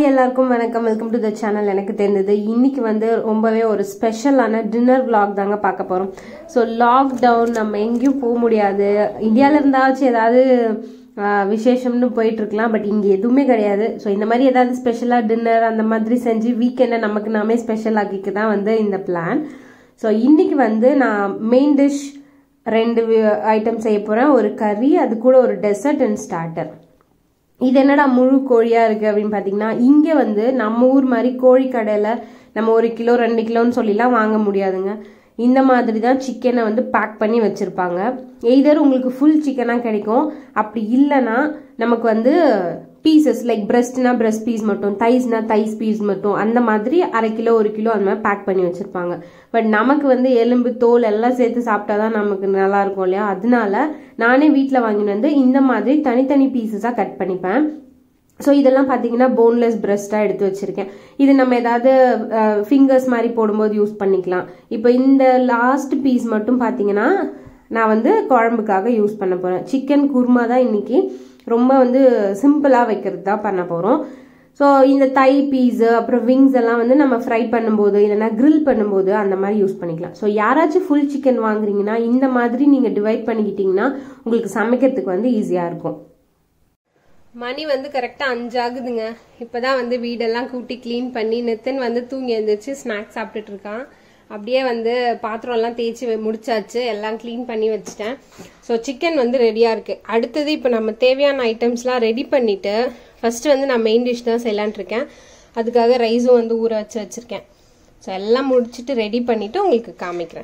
hi எல்லாருக்கும் வணக்கம் welcome to the channel எனக்கு தெரிந்தது இன்னைக்கு வந்து ரொம்பவே ஒரு ஸ்பெஷலான டின்னர் vlog தாங்க பார்க்க போகிறோம் ஸோ லாக்டவுன் நம்ம எங்கேயும் போக முடியாது இந்தியாவில் இருந்தாச்சும் ஏதாவது ஆஹ், விசேஷம்னு போயிட்டு இருக்கலாம் பட் இங்கே எதுவுமே கிடையாது ஸோ இந்த மாதிரி ஏதாவது ஸ்பெஷலாக டின்னர் அந்த மாதிரி செஞ்சு வீக்கெண்டை நமக்கு நாமே ஸ்பெஷல் ஆக்கிக்க தான் வந்து இந்த பிளான் ஸோ இன்னைக்கு வந்து நான் மெயின் டிஷ் ரெண்டு ஐட்டம் செய்ய போகிறேன் ஒரு கறி அது கூட ஒரு டெசர்ட் அண்ட் ஸ்டார்டர் இது என்னடா முழு கோழியா இருக்கு அப்படின்னு பாத்தீங்கன்னா இங்க வந்து நம்ம ஊர் மாதிரி கோழி கடையில நம்ம ஒரு கிலோ ரெண்டு கிலோன்னு சொல்லிலாம் வாங்க முடியாதுங்க இந்த மாதிரி தான் சிக்கனை வந்து பேக் பண்ணி வச்சிருப்பாங்க எய்தர் உங்களுக்கு ஃபுல் சிக்கனா கிடைக்கும் அப்படி இல்லைன்னா நமக்கு வந்து பீசஸ் லைக் பிரஸ்ட்னா பிரஸ்ட் பீஸ் மட்டும் தைஸ்னா தைஸ் பீஸ் மட்டும் அந்த மாதிரி அரை கிலோ ஒரு கிலோ அந்த மாதிரி பேக் பண்ணி வச்சிருப்பாங்க பட் நமக்கு வந்து எலும்பு தோல் எல்லாம் சேர்த்து சாப்பிட்டாதான் நமக்கு நல்லா இருக்கும் இல்லையா அதனால நானே வீட்டில் வாங்கிட்டு வந்து இந்த மாதிரி தனித்தனி பீசஸாக கட் பண்ணிப்பேன் ஸோ இதெல்லாம் பார்த்தீங்கன்னா போன்லெஸ் பிரஸ்ட்டாக எடுத்து வச்சிருக்கேன் இது நம்ம ஏதாவது ஃபிங்கர்ஸ் மாதிரி போடும்போது யூஸ் பண்ணிக்கலாம் இப்போ இந்த லாஸ்ட் பீஸ் மட்டும் பார்த்தீங்கன்னா நான் வந்து குழம்புக்காக யூஸ் பண்ண போகிறேன் சிக்கன் குருமா தான் இன்னைக்கு ரொம்ப வந்து சிம்பிளாக வைக்கிறது தான் பண்ண போகிறோம் ஸோ இந்த தை பீஸு அப்புறம் விங்ஸ் எல்லாம் வந்து நம்ம ஃப்ரை பண்ணும்போது இல்லைன்னா grill பண்ணும்போது அந்த மாதிரி யூஸ் பண்ணிக்கலாம் ஸோ யாராச்சும் ஃபுல் சிக்கன் வாங்குறீங்கன்னா இந்த மாதிரி நீங்கள் டிவைட் பண்ணிக்கிட்டீங்கன்னா உங்களுக்கு சமைக்கிறதுக்கு வந்து ஈஸியாக இருக்கும் மணி வந்து கரெக்டாக அஞ்சாகுதுங்க இப்போதான் வந்து வீடெல்லாம் கூட்டி க்ளீன் பண்ணி நித்தின் வந்து தூங்கி எழுந்திரிச்சு ஸ்நாக்ஸ் சாப்பிட்டுட்டு இருக்கான் அப்படியே வந்து பாத்திரம்லாம் தேய்ச்சி வெ- முடிச்சாச்சு எல்லாம் க்ளீன் பண்ணி வச்சுட்டேன் ஸோ சிக்கன் வந்து ரெடியாக இருக்கு அடுத்தது இப்போ நம்ம தேவையான ஐட்டம்ஸ்லாம் ரெடி பண்ணிட்டு ஃபர்ஸ்ட் வந்து நான் மெயின் டிஷ் தான் செய்யலான்ட்டு இருக்கேன் அதுக்காக ரைஸும் வந்து ஊற வச்சு வச்சிருக்கேன் ஸோ எல்லாம் முடிச்சுட்டு ரெடி பண்ணிட்டு உங்களுக்கு காமிக்கிறேன்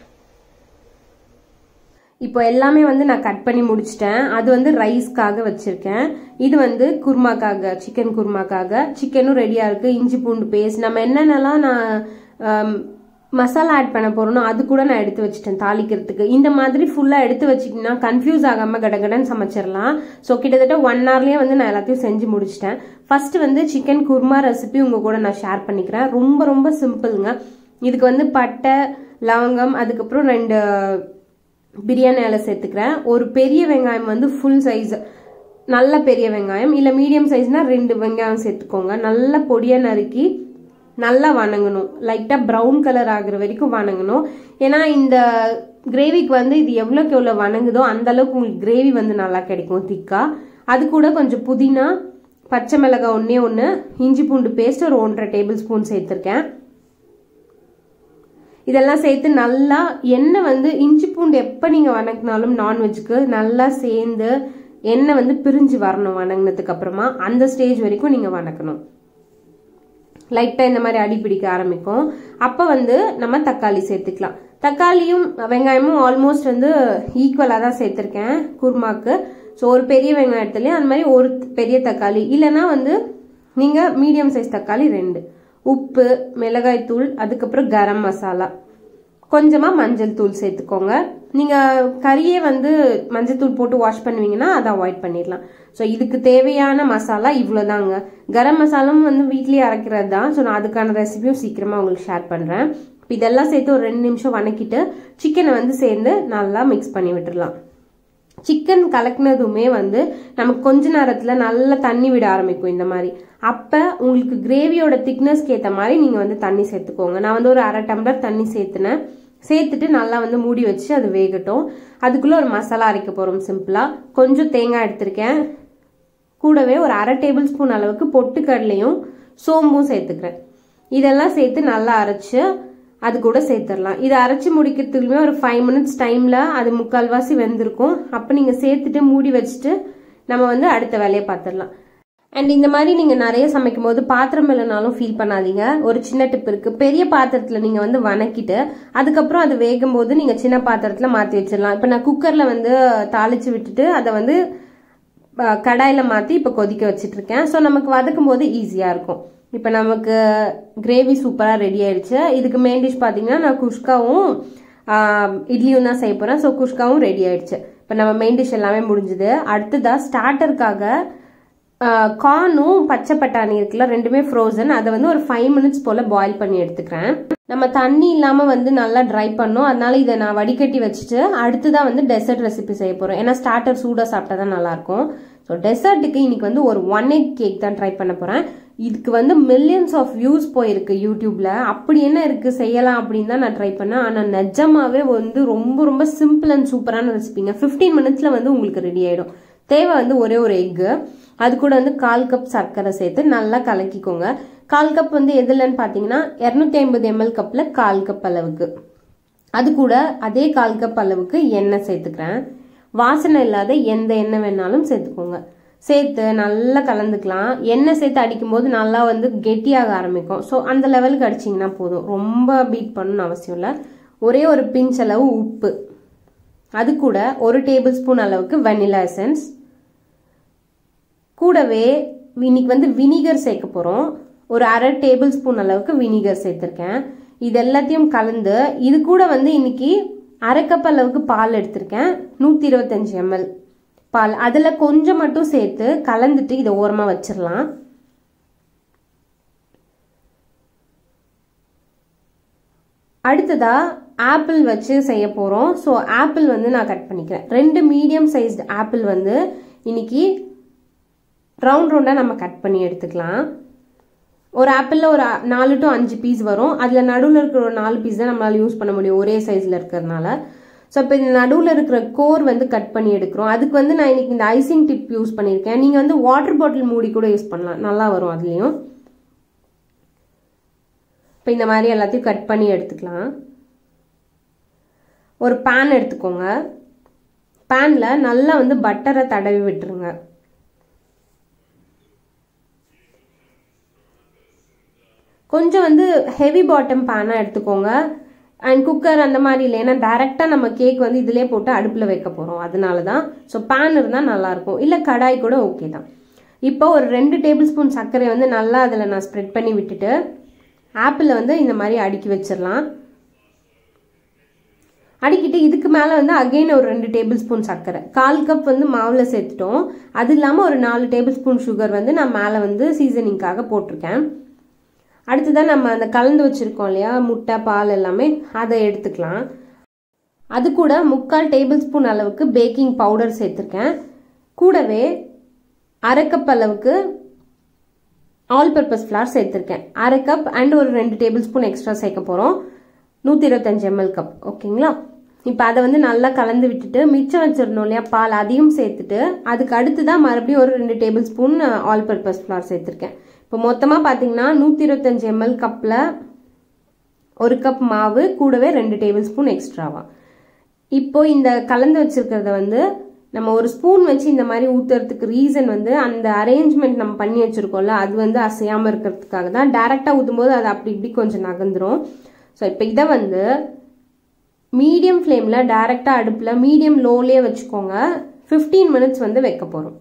இப்போ எல்லாமே வந்து நான் கட் பண்ணி முடிச்சிட்டேன் அது வந்து ரைஸ்க்காக வச்சிருக்கேன் இது வந்து குருமாக்காக சிக்கன் குருமாக்காக சிக்கனும் ரெடியா இருக்கு இஞ்சி பூண்டு பேஸ்ட் நம்ம என்னென்னலாம் நான் ஆம், மசாலா ஆட் பண்ண போறோனோ அது கூட நான் எடுத்து வச்சிட்டேன் தாளிக்கிறதுக்கு இந்த மாதிரி ஃபுல்லா எடுத்து வச்சிட்டீங்கன்னா கன்ஃபியூஸ் ஆகாம கடகடன்னு சமைச்சிடலாம் ஸோ கிட்டத்தட்ட ஒன் ஹவர்லயே வந்து நான் எல்லாத்தையும் செஞ்சு முடிச்சிட்டேன் ஃபர்ஸ்ட் வந்து சிக்கன் குருமா ரெசிபி உங்க கூட நான் ஷேர் பண்ணிக்கிறேன் ரொம்ப ரொம்ப சிம்பிளுங்க இதுக்கு வந்து பட்டை லவங்கம் அதுக்கப்புறம் ரெண்டு பிரியாணி இலை சேர்த்துக்கிறேன் ஒரு பெரிய வெங்காயம் வந்து ஃபுல் சைஸ் நல்ல பெரிய வெங்காயம் இல்லை மீடியம் சைஸ்னா ரெண்டு வெங்காயம் சேர்த்துக்கோங்க நல்ல பொடியாக நறுக்கி நல்லா வணங்கணும் லைட்டாக ப்ரௌன் கலர் ஆகுற வரைக்கும் வணங்கணும் ஏன்னா இந்த கிரேவிக்கு வந்து இது எவ்வளோக்கு எவ்வளோ வணங்குதோ அந்த அளவுக்கு உங்களுக்கு கிரேவி வந்து நல்லா கிடைக்கும் திக்கா அது கூட கொஞ்சம் புதினா பச்சை மிளகாய் ஒன்றே ஒன்று இஞ்சி பூண்டு பேஸ்ட் ஒரு ஒன்றரை டேபிள் ஸ்பூன் சேர்த்துருக்கேன் இதெல்லாம் சேர்த்து நல்லா எண்ணெய் வந்து இஞ்சி பூண்டு எப்போ நீங்கள் வணக்கினாலும் நான்வெஜ்ஜுக்கு நல்லா சேர்ந்து எண்ணெய் வந்து பிரிஞ்சு வரணும் வணங்கினதுக்கு அப்புறமா அந்த ஸ்டேஜ் வரைக்கும் நீங்கள் வணக்கணும் லைட்டாக இந்த மாதிரி அடி பிடிக்க ஆரம்பிக்கும் அப்போ வந்து நம்ம தக்காளி சேர்த்துக்கலாம் தக்காளியும் வெங்காயமும் ஆல்மோஸ்ட் வந்து ஈக்குவலாக தான் சேர்த்துருக்கேன் குருமாக்கு ஸோ ஒரு பெரிய வெங்காயத்துலேயும் அந்த மாதிரி ஒரு பெரிய தக்காளி இல்லைன்னா வந்து நீங்கள் மீடியம் சைஸ் தக்காளி ரெண்டு உப்பு மிளகாய் தூள் அதுக்கப்புறம் கரம் மசாலா கொஞ்சமாக மஞ்சள் தூள் சேர்த்துக்கோங்க நீங்கள் கறியே வந்து மஞ்சள் தூள் போட்டு வாஷ் பண்ணுவீங்கன்னா அதை அவாய்ட் பண்ணிடலாம் ஸோ இதுக்கு தேவையான மசாலா இவ்வளோதாங்க கரம் மசாலாவும் வந்து வீட்லேயே அரைக்கிறது தான் ஸோ நான் அதுக்கான ரெசிபியும் சீக்கிரமாக உங்களுக்கு ஷேர் பண்ணுறேன் இப்போ இதெல்லாம் சேர்த்து ஒரு ரெண்டு நிமிஷம் வணக்கிட்டு சிக்கனை வந்து சேர்ந்து நல்லா மிக்ஸ் பண்ணி விட்டுறலாம் சிக்கன் கலக்குனதுமே வந்து நமக்கு கொஞ்ச நேரத்துல நல்லா தண்ணி விட ஆரம்பிக்கும் இந்த மாதிரி அப்ப உங்களுக்கு கிரேவியோட திக்னஸ்க்கு ஏத்த மாதிரி நீங்க வந்து தண்ணி சேர்த்துக்கோங்க நான் வந்து ஒரு அரை டம்ளர் தண்ணி சேர்த்துனேன் சேர்த்துட்டு நல்லா வந்து மூடி வச்சு அது வேகட்டும் அதுக்குள்ள ஒரு மசாலா அரைக்க போறோம் சிம்பிளா கொஞ்சம் தேங்காய் எடுத்திருக்கேன் கூடவே ஒரு அரை டேபிள் ஸ்பூன் அளவுக்கு பொட்டுக்கடலையும் சோம்பும் சேர்த்துக்கிறேன் இதெல்லாம் சேர்த்து நல்லா அரைச்சு அது கூட சேர்த்துடலாம் இதை அரைச்சி முடிக்கிறதுக்குமே ஒரு ஃபைவ் மினிட்ஸ் டைமில் அது முக்கால்வாசி வெந்திருக்கும் அப்போ நீங்கள் சேர்த்துட்டு மூடி வச்சுட்டு நம்ம வந்து அடுத்த வேலையை பார்த்துடலாம் அண்ட் இந்த மாதிரி நீங்கள் நிறைய சமைக்கும் போது பாத்திரம் இல்லைனாலும் ஃபீல் பண்ணாதீங்க ஒரு சின்ன டிப் இருக்கு பெரிய பாத்திரத்தில் நீங்கள் வந்து வணக்கிட்டு அதுக்கப்புறம் அது வேகும் போது நீங்கள் சின்ன பாத்திரத்தில் மாற்றி வச்சிடலாம் இப்போ நான் குக்கரில் வந்து தாளிச்சு விட்டுட்டு அதை வந்து அஹ், கடாயில மாற்றி இப்போ கொதிக்க வச்சிட்டு இருக்கேன் ஸோ நமக்கு வதக்கும் போது ஈஸியாக இருக்கும் இப்போ நமக்கு கிரேவி சூப்பராக ரெடி ஆயிடுச்சு இதுக்கு மெயின் டிஷ் பார்த்தீங்கன்னா நான் குஷ்காவும் ஆஹ், இட்லியும் தான் செய்ய போகிறேன் ஸோ குஷ்காவும் ரெடி ஆயிடுச்சு இப்போ நம்ம மெயின் டிஷ் எல்லாமே முடிஞ்சுது அடுத்ததா ஸ்டார்டருக்காக கார்னும் பச்சை பட்டாணி இருக்குல்ல ரெண்டுமே ஃப்ரோசன் அதை வந்து ஒரு ஃபைவ் மினிட்ஸ் போல் பாயில் பண்ணி எடுத்துக்கிறேன் நம்ம தண்ணி இல்லாமல் வந்து நல்லா ட்ரை பண்ணோம் அதனால இதை நான் வடிகட்டி வச்சுட்டு அடுத்ததான் வந்து டெசர்ட் ரெசிபி செய்ய போகிறோம் ஏன்னா ஸ்டார்டர் சூடாக சாப்பிட்டா தான் நல்லாயிருக்கும் ஸோ டெசர்ட்டுக்கு இன்னைக்கு வந்து ஒரு ஒன் எக் கேக் தான் ட்ரை பண்ண போகிறேன் இதுக்கு வந்து மில்லியன்ஸ் ஆஃப் வியூஸ் போயிருக்கு யூடியூப்ல அப்படி என்ன இருக்கு செய்யலாம் அப்படின்னு தான் நான் ட்ரை பண்ணேன் ஆனால் நிஜமாவே வந்து ரொம்ப ரொம்ப சிம்பிள் அண்ட் சூப்பரான ரெசிபிங்க ஃபிஃப்டீன் மினிட்ஸ்ல வந்து உங்களுக்கு ரெடி ஆயிடும் தேவை வந்து ஒரே ஒரு எக்கு அது கூட வந்து கால் கப் சர்க்கரை சேர்த்து நல்லா கலக்கிக்கோங்க கால் கப் வந்து எதுலன்னு பார்த்தீங்கன்னா இரநூத்தி ஐம்பது எம்எல் கப்பில் கால் கப் அளவுக்கு அது கூட அதே கால் கப் அளவுக்கு எண்ணெய் சேர்த்துக்கிறேன் வாசனை இல்லாத எந்த எண்ணெய் வேணாலும் சேர்த்துக்கோங்க சேர்த்து நல்லா கலந்துக்கலாம் எண்ணெய் சேர்த்து அடிக்கும் போது நல்லா வந்து கெட்டியாக ஆரம்பிக்கும் ஸோ அந்த லெவலுக்கு அடிச்சிங்கன்னா போதும் ரொம்ப பீட் பண்ணணும்னு அவசியம் இல்லை ஒரே ஒரு பிஞ்ச் அளவு உப்பு அது கூட ஒரு டேபிள் ஸ்பூன் அளவுக்கு வெனிலா எசன்ஸ் கூடவே இன்னைக்கு வந்து வினிகர் சேர்க்க போகிறோம் ஒரு அரை டேபிள் ஸ்பூன் அளவுக்கு வினிகர் சேர்த்துருக்கேன் இது எல்லாத்தையும் கலந்து இது கூட வந்து இன்னைக்கு அரை கப் அளவுக்கு பால் எடுத்திருக்கேன் நூற்றி இருபத்தஞ்சி எம்எல் பால் அதில் கொஞ்சம் மட்டும் சேர்த்து கலந்துட்டு இதை ஓரமாக வச்சிடலாம் அடுத்ததா ஆப்பிள் வச்சு செய்ய போகிறோம் ஸோ ஆப்பிள் வந்து நான் கட் பண்ணிக்கிறேன் ரெண்டு மீடியம் சைஸ்டு ஆப்பிள் வந்து இன்னைக்கு ரவுண்ட் ரவுண்டாக நம்ம கட் பண்ணி எடுத்துக்கலாம் ஒரு ஆப்பிளில் ஒரு நாலு டு அஞ்சு பீஸ் வரும் அதில் நடுவில் இருக்கிற ஒரு நாலு பீஸ் தான் நம்மளால் யூஸ் பண்ண முடியும் ஒரே சைஸில் இருக்கிறதுனால ஸோ இப்போ இந்த நடுவில் இருக்கிற கோர் வந்து கட் பண்ணி எடுக்கிறோம் அதுக்கு வந்து நான் இன்னைக்கு இந்த ஐசிங் டிப் யூஸ் பண்ணியிருக்கேன் நீங்கள் வந்து வாட்டர் பாட்டில் மூடி கூட யூஸ் பண்ணலாம் நல்லா வரும் அதுலேயும் இப்போ இந்த மாதிரி எல்லாத்தையும் கட் பண்ணி எடுத்துக்கலாம் ஒரு பேன் எடுத்துக்கோங்க பேனில் நல்லா வந்து பட்டரை தடவி விட்டுருங்க கொஞ்சம் வந்து ஹெவி பாட்டம் பேனாக எடுத்துக்கோங்க அண்ட் குக்கர் அந்த மாதிரி இல்லை ஏன்னா டேரெக்டாக நம்ம கேக் வந்து இதிலே போட்டு அடுப்பில் வைக்க போகிறோம் அதனால தான் ஸோ பேன் இருந்தால் நல்லாயிருக்கும் இல்லை கடாய் கூட ஓகே தான் இப்போ ஒரு ரெண்டு டேபிள் ஸ்பூன் சர்க்கரை வந்து நல்லா அதில் நான் ஸ்ப்ரெட் பண்ணி விட்டுட்டு ஆப்பிளில் வந்து இந்த மாதிரி அடுக்கி வச்சிடலாம் அடிக்கிட்டு இதுக்கு மேலே வந்து அகெயின் ஒரு ரெண்டு டேபிள் ஸ்பூன் சர்க்கரை கால் கப் வந்து மாவில் சேர்த்துட்டோம் அது இல்லாமல் ஒரு நாலு டேபிள் ஸ்பூன் சுகர் வந்து நான் மேலே வந்து சீசனிங்காக போட்டிருக்கேன் அடுத்ததான் நம்ம அந்த கலந்து வச்சுருக்கோம் இல்லையா முட்டை பால் எல்லாமே அதை எடுத்துக்கலாம் அது கூட முக்கால் டேபிள் ஸ்பூன் அளவுக்கு பேக்கிங் பவுடர் சேர்த்துருக்கேன் கூடவே அரை கப் அளவுக்கு ஆல் பர்பஸ் ஃப்ளார் சேர்த்துருக்கேன் அரை கப் அண்ட் ஒரு ரெண்டு டேபிள் ஸ்பூன் எக்ஸ்ட்ரா சேர்க்க போகிறோம் நூற்றி இருபத்தஞ்சு எம்எல் கப் ஓகேங்களா இப்போ அதை வந்து நல்லா கலந்து விட்டுட்டு மிச்சம் வச்சிடணும் இல்லையா பால் அதையும் சேர்த்துட்டு அதுக்கு அடுத்து தான் மறுபடியும் ஒரு ரெண்டு tablespoon all purpose flour சேர்த்துருக்கேன் இப்போ மொத்தமாக பார்த்தீங்கன்னா நூற்றி இருபத்தஞ்சு எம்எல் கப்பில் ஒரு கப் மாவு கூடவே ரெண்டு டேபிள் ஸ்பூன் எக்ஸ்ட்ராவா இப்போ இந்த கலந்து வச்சிருக்கிறத வந்து நம்ம ஒரு ஸ்பூன் வச்சு இந்த மாதிரி ஊத்துறதுக்கு ரீசன் வந்து அந்த அரேஞ்ச்மெண்ட் நம்ம பண்ணி வச்சிருக்கோம்ல அது வந்து அசையாமல் இருக்கிறதுக்காக தான் டேரெக்டாக ஊற்றும்போது அது அப்படி இப்படி கொஞ்சம் நகர்ந்துரும் ஸோ இப்போ இதை வந்து மீடியம் ஃப்ளேமில் டேரெக்டாக அடுப்பில் மீடியம் லோலேயே வச்சுக்கோங்க ஃபிஃப்டீன் மினிட்ஸ் வந்து வைக்க போகிறோம்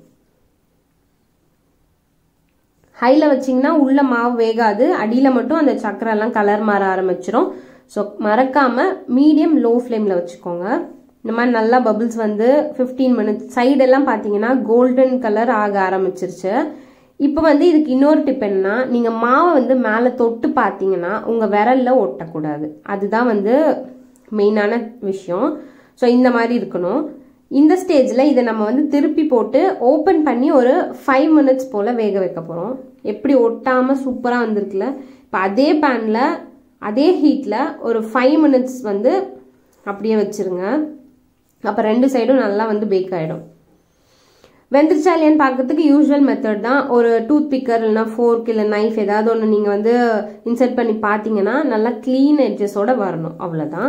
ஹையில் வச்சிங்கன்னா உள்ள மாவு வேகாது அடியில் மட்டும் அந்த சக்கரெல்லாம் கலர் மாற ஆரம்பிச்சிரும் ஸோ மறக்காமல் மீடியம் லோ ஃப்ளேமில் வச்சுக்கோங்க இந்த மாதிரி நல்லா பபிள்ஸ் வந்து ஃபிஃப்டீன் மினிட்ஸ் சைடெல்லாம் பார்த்தீங்கன்னா கோல்டன் கலர் ஆக ஆரம்பிச்சிருச்சு இப்போ வந்து இதுக்கு இன்னொரு டிப் என்னன்னா நீங்கள் மாவை வந்து மேலே தொட்டு பார்த்தீங்கன்னா உங்கள் விரலில் ஒட்டக்கூடாது அதுதான் வந்து மெயினான விஷயம் ஸோ இந்த மாதிரி இருக்கணும் இந்த ஸ்டேஜில் இதை நம்ம வந்து திருப்பி போட்டு ஓப்பன் பண்ணி ஒரு ஃபைவ் மினிட்ஸ் போல் வேக வைக்க போகிறோம் எப்படி ஒட்டாமல் சூப்பராக வந்திருக்குல்ல இப்போ அதே பேனில் அதே ஹீட்டில் ஒரு ஃபைவ் மினிட்ஸ் வந்து அப்படியே வச்சுருங்க அப்போ ரெண்டு சைடும் நல்லா வந்து பேக் ஆகிடும் வெந்துருச்சா இல்லையான்னு பார்க்கறதுக்கு யூஸ்வல் மெத்தட் தான் ஒரு டூத் பிக்கர் இல்லைனா ஃபோர்க் இல்லை நைஃப் ஏதாவது ஒன்று நீங்கள் வந்து இன்சர்ட் பண்ணி பார்த்தீங்கன்னா நல்லா க்ளீன் எட்ஜஸோட வரணும் அவ்வளோதான்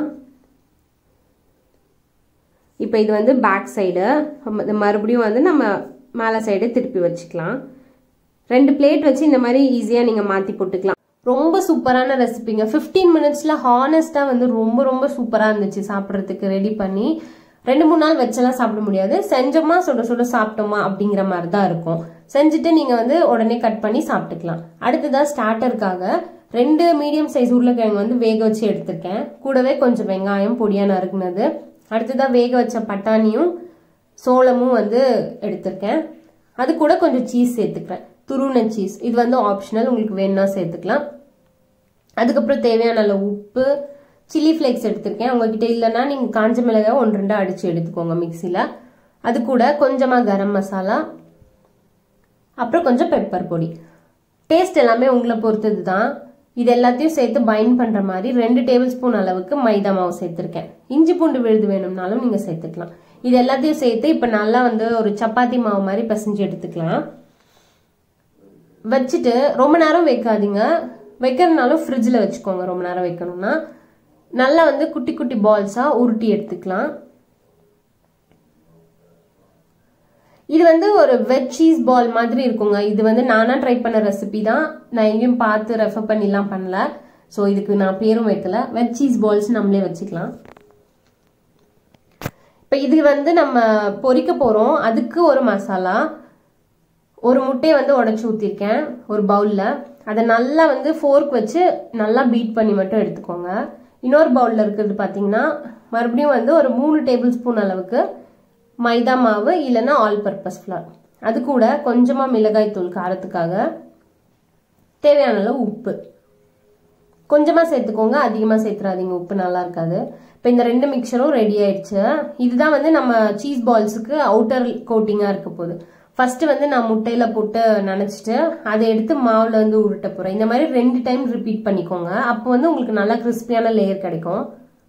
இப்போ இது வந்து பேக் சைடு மறுபடியும் வந்து நம்ம மேலே சைடு திருப்பி வச்சுக்கலாம் ரெண்டு பிளேட் வச்சு இந்த மாதிரி ஈஸியாக நீங்கள் மாற்றி போட்டுக்கலாம் ரொம்ப சூப்பரான ரெசிபிங்க ஃபிஃப்டீன் மினிட்ஸில் ஹானஸ்ட்டாக வந்து ரொம்ப ரொம்ப சூப்பராக இருந்துச்சு சாப்பிட்றதுக்கு ரெடி பண்ணி ரெண்டு மூணு நாள் வச்செல்லாம் சாப்பிட முடியாது செஞ்சோமா சுட சுட சாப்பிட்டோமா அப்படிங்கிற மாதிரி தான் இருக்கும் செஞ்சுட்டு நீங்கள் வந்து உடனே கட் பண்ணி சாப்பிட்டுக்கலாம் அடுத்ததான் ஸ்டார்டருக்காக ரெண்டு மீடியம் சைஸ் உருளைக்கிழங்கு வந்து வேக வச்சு எடுத்திருக்கேன் கூடவே கொஞ்சம் வெங்காயம் பொடியாக நறுக்குனது அடுத்ததாக வேக வச்ச பட்டாணியும் சோளமும் வந்து எடுத்திருக்கேன் அது கூட கொஞ்சம் சீஸ் சேர்த்துக்கிறேன் துருண சீஸ் இது வந்து ஆப்ஷனல் உங்களுக்கு வேணும்னா சேர்த்துக்கலாம் அதுக்கப்புறம் தேவையான அளவு உப்பு சில்லி ஃப்ளேக்ஸ் எடுத்திருக்கேன் உங்ககிட்ட இல்லைன்னா நீங்கள் காஞ்ச மிளகாய் ஒன்று ரெண்டு அடித்து எடுத்துக்கோங்க மிக்சியில் அது கூட கொஞ்சமாக கரம் மசாலா அப்புறம் கொஞ்சம் பெப்பர் பொடி டேஸ்ட் எல்லாமே உங்களை பொறுத்தது தான் இது எல்லாத்தையும் சேர்த்து பைண்ட் பண்ற மாதிரி ரெண்டு டேபிள் ஸ்பூன் அளவுக்கு மைதா மாவு சேர்த்திருக்கேன் இஞ்சி பூண்டு விழுது வேணும்னாலும் நீங்க சேர்த்துக்கலாம் இது எல்லாத்தையும் சேர்த்து இப்ப நல்லா வந்து ஒரு சப்பாத்தி மாவு மாதிரி பிசைஞ்சு எடுத்துக்கலாம் வச்சுட்டு ரொம்ப நேரம் வைக்காதீங்க வைக்கிறதுனாலும் ஃப்ரிட்ஜில் வச்சுக்கோங்க ரொம்ப நேரம் வைக்கணும்னா நல்லா வந்து குட்டி குட்டி பால்ஸாக உருட்டி எடுத்துக்கலாம் இது வந்து ஒரு வெஜ் சீஸ் பால் மாதிரி இருக்குங்க இது வந்து நானா ட்ரை பண்ண ரெசிபி தான் நான் எங்கேயும் பார்த்து ரெஃபர் பண்ணிலாம் பண்ணல ஸோ இதுக்கு நான் பேரும் வைக்கல வெஜ் சீஸ் பால்ஸ் நம்மளே வச்சுக்கலாம் இப்போ இது வந்து நம்ம பொரிக்க போகிறோம் அதுக்கு ஒரு மசாலா ஒரு முட்டையை வந்து உடச்சி ஊற்றிருக்கேன் ஒரு பவுலில் அதை நல்லா வந்து ஃபோர்க் வச்சு நல்லா பீட் பண்ணி மட்டும் எடுத்துக்கோங்க இன்னொரு பவுலில் இருக்கிறது பார்த்தீங்கன்னா மறுபடியும் வந்து ஒரு மூணு டேபிள் ஸ்பூன் அளவுக்கு மைதா மாவு இல்லைன்னா ஆல் பர்பஸ் ஃப்ளார் அது கூட கொஞ்சமாக மிளகாய் தூள் காரத்துக்காக தேவையான அளவு உப்பு கொஞ்சமாக சேர்த்துக்கோங்க அதிகமாக சேர்த்துறாதீங்க உப்பு நல்லா இருக்காது இப்போ இந்த ரெண்டு மிக்சரும் ரெடி ஆயிடுச்சு இதுதான் வந்து நம்ம சீஸ் பால்ஸுக்கு அவுட்டர் கோட்டிங்காக இருக்க போகுது ஃபர்ஸ்ட் வந்து நான் முட்டையில போட்டு நனைச்சிட்டு அதை எடுத்து மாவுல வந்து உருட்ட போறேன் இந்த மாதிரி ரெண்டு டைம் ரிப்பீட் பண்ணிக்கோங்க அப்போ வந்து உங்களுக்கு நல்லா கிறிஸ்பியான லேயர் கிடைக்கும்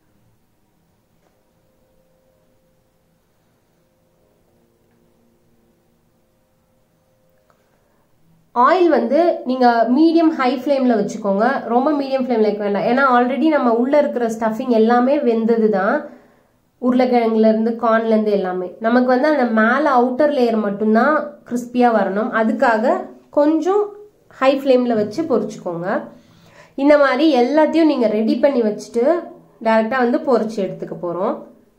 ஆயில் வந்து நீங்க மீடியம் ஹை ஃப்ளேம்ல வச்சுக்கோங்க ரொம்ப மீடியம் ஃப்ளேம்ல வைக்க வேண்டாம் ஏன்னா ஆல்ரெடி நம்ம உள்ள இருக்கிற ஸ்டஃபிங் எல்லாமே வெந்தது தான் உருளைக்கிழங்குல இருந்து கார்ன்ல இருந்து எல்லாமே நமக்கு வந்து அந்த மேல அவுட்டர் லேயர் மட்டும்தான் கிறிஸ்பியா வரணும் அதுக்காக கொஞ்சம் ஹை ஃப்ளேம்ல வச்சு பொரிச்சுக்கோங்க இந்த மாதிரி எல்லாத்தையும் நீங்க ரெடி பண்ணி வச்சுட்டு டைரக்டா வந்து பொரிச்சு எடுத்துக்க போறோம்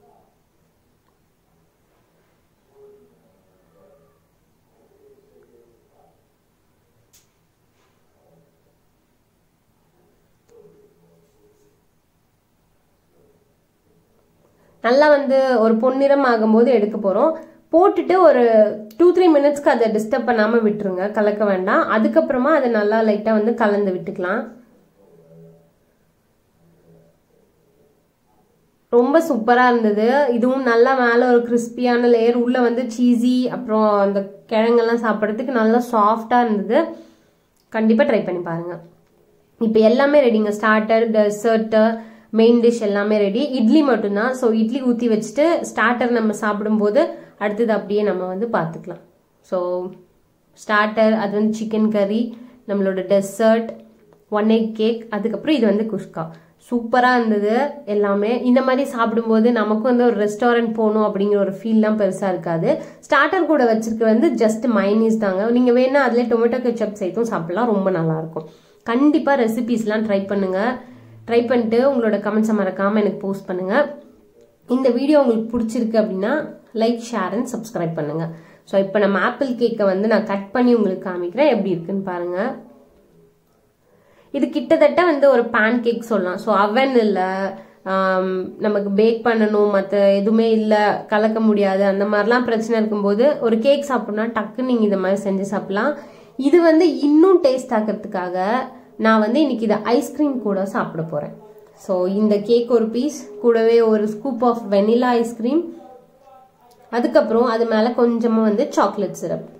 நல்லா வந்து ஒரு பொன்னிறம் ஆகும்போது எடுக்க போறோம் போட்டுட்டு ஒரு டூ த்ரீ மினிட்ஸ்க்கு அதை டிஸ்டர்ப் பண்ணாம விட்டுருங்க கலக்க வேண்டாம் அதுக்கப்புறமா அதை நல்லா லைட்டா வந்து கலந்து விட்டுக்கலாம் ரொம்ப சூப்பரா இருந்தது இதுவும் நல்லா மேல ஒரு கிறிஸ்பியான லேயர் உள்ள வந்து சீஸி அப்புறம் அந்த கிழங்கெல்லாம் சாப்பிட்றதுக்கு நல்லா சாஃப்டா இருந்தது கண்டிப்பா ட்ரை பண்ணி பாருங்க இப்போ எல்லாமே ரெடிங்க ஸ்டார்டர் டெசர்ட்டு மெயின் டிஷ் எல்லாமே ரெடி இட்லி மட்டும்தான் ஸோ இட்லி ஊற்றி வச்சுட்டு ஸ்டார்டர் நம்ம சாப்பிடும்போது அடுத்தது அப்படியே நம்ம வந்து பார்த்துக்கலாம் ஸோ ஸ்டார்டர் அது வந்து சிக்கன் கறி நம்மளோட டெசர்ட் ஒன் எக் கேக் அதுக்கப்புறம் இது வந்து குஷ்கா சூப்பராக இருந்தது எல்லாமே இந்த மாதிரி சாப்பிடும்போது நமக்கும் வந்து ஒரு ரெஸ்டாரண்ட் போகணும் அப்படிங்கிற ஒரு ஃபீல்லாம் பெருசாக இருக்காது ஸ்டார்டர் கூட வச்சிருக்க வந்து ஜஸ்ட் மைனீஸ் தாங்க நீங்கள் வேணா அதிலே டொமேட்டோ கெச்சப் சேர்த்தும் சாப்பிடலாம் ரொம்ப நல்லாயிருக்கும் கண்டிப்பாக ரெசிபீஸ்லாம் ட்ரை பண்ணுங்கள் ட்ரை பண்ணிட்டு உங்களோட கமெண்ட்ஸை மறக்காமல் எனக்கு போஸ்ட் பண்ணுங்கள் இந்த வீடியோ உங்களுக்கு பிடிச்சிருக்கு அப்படின்னா லைக் ஷேர் அண்ட் சப்ஸ்கிரைப் பண்ணுங்கள் ஸோ இப்போ நம்ம ஆப்பிள் கேக்கை வந்து நான் கட் பண்ணி உங்களுக்கு காமிக்கிறேன் எப்படி இருக்குன்னு பாருங்கள் இது கிட்டத்தட்ட வந்து ஒரு பேன் கேக் சொல்லலாம் ஸோ அவன் இல்லை நமக்கு பேக் பண்ணணும் மற்ற எதுவுமே இல்லை கலக்க முடியாது அந்த மாதிரிலாம் பிரச்சனை இருக்கும்போது ஒரு கேக் சாப்பிட்ணும்னா டக்குன்னு நீங்கள் இந்த மாதிரி செஞ்சு சாப்பிடலாம் இது வந்து இன்னும் டேஸ்ட் ஆக்கிறதுக்காக நான் வந்து இன்னைக்கு இதை ஐஸ்கிரீம் கூட சாப்பிட போகிறேன் ஸோ இந்த கேக் ஒரு பீஸ் கூடவே ஒரு ஸ்கூப் ஆஃப் வெனிலா ஐஸ்கிரீம் அதுக்கப்புறம் அது மேலே கொஞ்சமாக வந்து சாக்லேட் சிரப்